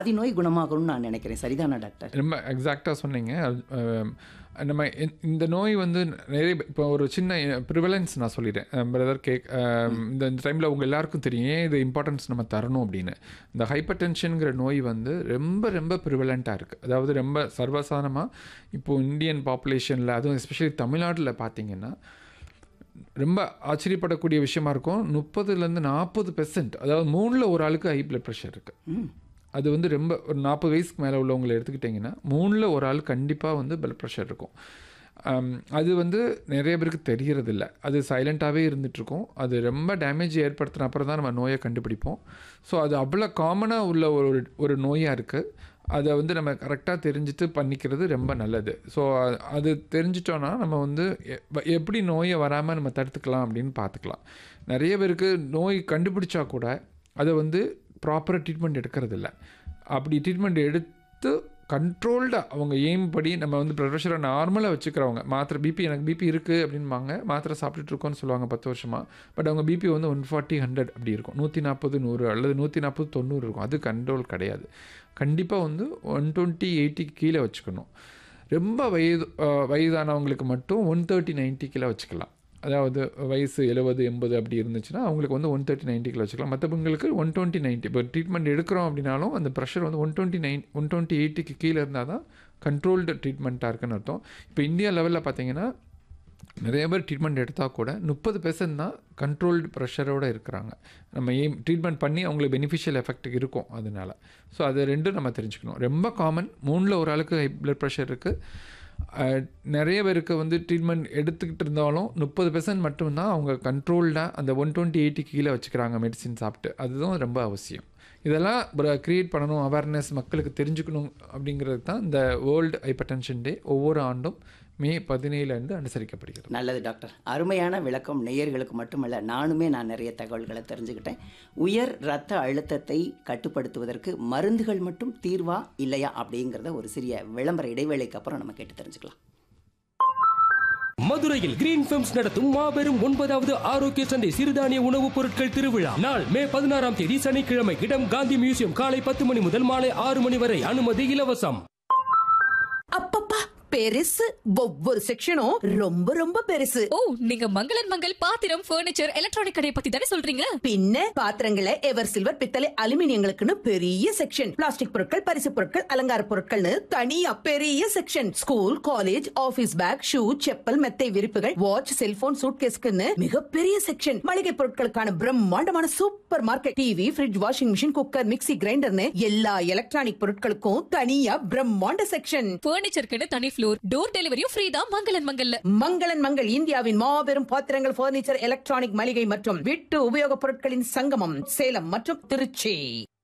பாதி நோய் குணமாகும்னு நான் நினைக்கிறேன் சரிதானா டாக்டர் ரொம்ப எக்ஸாக்டாக சொன்னீங்க அது, அஹ், நம்ம இந்த- இந்த நோய் வந்து நிறைய பே- இப்போ ஒரு சின்ன ப்ரிவலன்ஸ் நான் சொல்லிட்டேன் பிரதர் கேக் இந்த டைமில் உங்கள் எல்லாருக்கும் தெரியும் ஏன் இது இம்பார்ட்டன்ஸ் நம்ம தரணும் அப்படின்னு இந்த ஹைப்பர் டென்ஷனுங்கிற நோய் வந்து ரொம்ப ரொம்ப ப்ரிவலண்ட்டாக இருக்குது அதாவது ரொம்ப சர்வசாதாரணமாக இப்போது இந்தியன் பாப்புலேஷனில் அதுவும் எஸ்பெஷலி தமிழ்நாட்டில் பார்த்தீங்கன்னா ரொம்ப ஆச்சரியப்படக்கூடிய விஷயமா இருக்கும் முப்பதுலேருந்து நாற்பது பெர்சன்ட் அதாவது மூணில் ஒரு ஆளுக்கு ஹை பிளட் ப்ரெஷர் இருக்குது அது வந்து ரொம்ப ஒரு நாற்பது வயசுக்கு மேலே உள்ளவங்களை எடுத்துக்கிட்டிங்கன்னா மூணில் ஒரு ஆள் கண்டிப்பாக வந்து பிளட் ப்ரெஷர் இருக்கும் ஆம், அது வந்து நிறைய பேருக்கு தெரியறதில்ல அது சைலண்ட்டாகவே இருந்துகிட்ருக்கும் அது ரொம்ப டேமேஜ் ஏற்படுத்தின அப்புறம் தான் நம்ம நோயை கண்டுபிடிப்போம் ஸோ அது அவ்வளோ காமனாக உள்ள ஒரு ஒரு நோயாக இருக்குது அதை வந்து நம்ம கரெக்டாக தெரிஞ்சுட்டு பண்ணிக்கிறது ரொம்ப நல்லது ஸோ அது தெரிஞ்சிட்டோன்னா நம்ம வந்து எ- எப்படி நோயை வராமல் நம்ம தடுத்துக்கலாம் அப்படின்னு பார்த்துக்கலாம் நிறைய பேருக்கு நோய் கண்டுபிடிச்சா கூட அதை வந்து ப்ராப்பராக ட்ரீட்மெண்ட் எடுக்கிறது இல்ல அப்படி ட்ரீட்மெண்ட் எடுத்து கண்ட்ரோல்டாக அவங்க எய்ம் படி நம்ம வந்து ப்ளட் ப்ரெஷரை நார்மலாக வச்சுக்கிறவங்க மாத்திரை பிபி எனக்கு பிபி இருக்குது அப்படின்பாங்க மாத்திரை சாப்பிட்டுட்டு இருக்கோம்னு சொல்லுவாங்க பத்து வருஷமாக பட் அவங்க பிபி வந்து ஒன் ஃபார்ட்டி ஹண்ட்ரட் அப்படி இருக்கும் நூற்றி நாற்பது நூறு அல்லது நூற்றி நாற்பது தொண்ணூறு இருக்கும் அது கண்ட்ரோல் கிடையாது கண்டிப்பாக வந்து ஒன் டுவெண்ட்டி எயிட்டிக்கு கீழே வச்சுக்கணும் ரொம்ப வயது அஹ், வயதானவங்களுக்கு மட்டும் ஒன் தேர்ட்டி நைன்ட்டி கீழே வச்சுக்கலாம் அதாவது வயசு எழுபது எண்பது அப்படி இருந்துச்சுன்னா அவங்களுக்கு வந்து ஒன் தேர்ட்டி நைன்ட்டிக்கில் வச்சுக்கலாம் மற்றவங்களுக்கு ஒன் டுவெண்ட்டி நைன்ட்டி இப்போ ட்ரீட்மெண்ட் எடுக்கிறோம் அப்படின்னாலும் அந்த ப்ரெஷர் வந்து one twenty nine one twenty எயிட்டிக்கு கீழே இருந்தால் தான் கண்ட்ரோல்டு ட்ரீட்மெண்ட்டாக இருக்குன்னு அர்த்தம் இப்போ இந்தியா லெவலில் பார்த்தீங்கன்னா நிறைய பேர் ட்ரீட்மெண்ட் எடுத்தால் கூட முப்பது பெர்சன்ட் தான் கண்ட்ரோல்டு ப்ரெஷரோடு இருக்கிறாங்க நம்ம ஏம் ட்ரீட்மெண்ட் பண்ணி அவங்களுக்கு பெனிஃபிஷியல் எஃபெக்ட் இருக்கும் அதனால ஸோ அது ரெண்டும் நம்ம தெரிஞ்சுக்கணும் ரொம்ப காமன் மூணில் ஒரு ஆளுக்கு ஹை பிளட் ப்ரெஷர் இருக்குது நிறைய பேருக்கு வந்து ட்ரீட்மெண்ட் எடுத்துக்கிட்டு இருந்தாலும் முப்பது பெர்சன்ட் மட்டும்தான் அவங்க கண்ட்ரோல்டாக அந்த ஒன் டுவெண்ட்டி எயிட்டி கீழே வச்சுக்கிறாங்க மெடிசின் சாப்பிட்டு அதுதான் ரொம்ப அவசியம் இதெல்லாம் க்ரியேட் பண்ணணும் அவேர்னஸ் மக்களுக்கு தெரிஞ்சுக்கணும் அப்படிங்கிறது தான் இந்த வேர்ல்டு ஹைப்பர்டென்ஷன் டே ஒவ்வொரு ஆண்டும் மே பதினேழுலேருந்து அனுசரிக்கப்படுகிறது நல்லது டாக்டர் அருமையான விளக்கம் நேயர்களுக்கு மட்டுமல்ல நானுமே நான் நிறைய தகவல்களை தெரிஞ்சுக்கிட்டேன் உயர் ரத்த அழுத்தத்தை கட்டுப்படுத்துவதற்கு மருந்துகள் மட்டும் தீர்வா இல்லையா அப்படிங்கிறத ஒரு சிறிய விளம்பர இடைவேளைக்கு அப்புறம் நம்ம கேட்டு தெரிஞ்சுக்கலாம் மதுரையில் கிரீன் ஃபிலிம்ஸ் நடத்தும் மாபெரும் ஒன்பதாவது ஆரோக்கிய சந்தை சிறுதானிய உணவுப் பொருட்கள் திருவிழா நாள் மே பதினாறாம் தேதி சனிக்கிழமை இடம் காந்தி மியூசியம் காலை பத்து மணி முதல் மாலை ஆறு மணி வரை அனுமதி இலவசம் அப்பப்பா பெருசு ஒவ்வொரு செக்ஷனும் ரொம்ப ரொம்ப பெருசு ஓ நீங்க மங்களன் மங்கள் பாத்திரம் ஃபர்னிச்சர் எலக்ட்ரானிக் கடையை பத்தி தானே சொல்றீங்க பின்ன பாத்திரங்களை எவர் சில்வர் பித்தளை அலுமினியங்களுக்குன்னு பெரிய செக்ஷன் பிளாஸ்டிக் பொருட்கள் பரிசு பொருட்கள் அலங்கார பொருட்கள்னு தனியா பெரிய section school college office bag shoe chappal மெத்தை விரிப்புகள் வாட்ச் செல்போன் சூட்கேஸ்க்குன்னு மிகப்பெரிய செக்ஷன் மளிகை பொருட்களுக்கான பிரம்மாண்டமான supermarket TV fridge washing machine cooker mixie கிரைண்டர்னு எல்லா எலக்ட்ரானிக் பொருட்களுக்கும் தனியா பிரம்மாண்ட செக்ஷன் ஃபர்னிச்சருக்குன்னு தனி ஃப்ளோர் டோர் டெலிவரியும் ஃப்ரீ தான் மங்களன் மங்கல்ல மங்களன் மங்கள் இந்தியாவின் மாபெரும் பாத்திரங்கள் பர்னிச்சர் எலக்ட்ரானிக் மளிகை மற்றும் வீட்டு உபயோகப் பொருட்களின் சங்கமம் சேலம் மற்றும் திருச்சி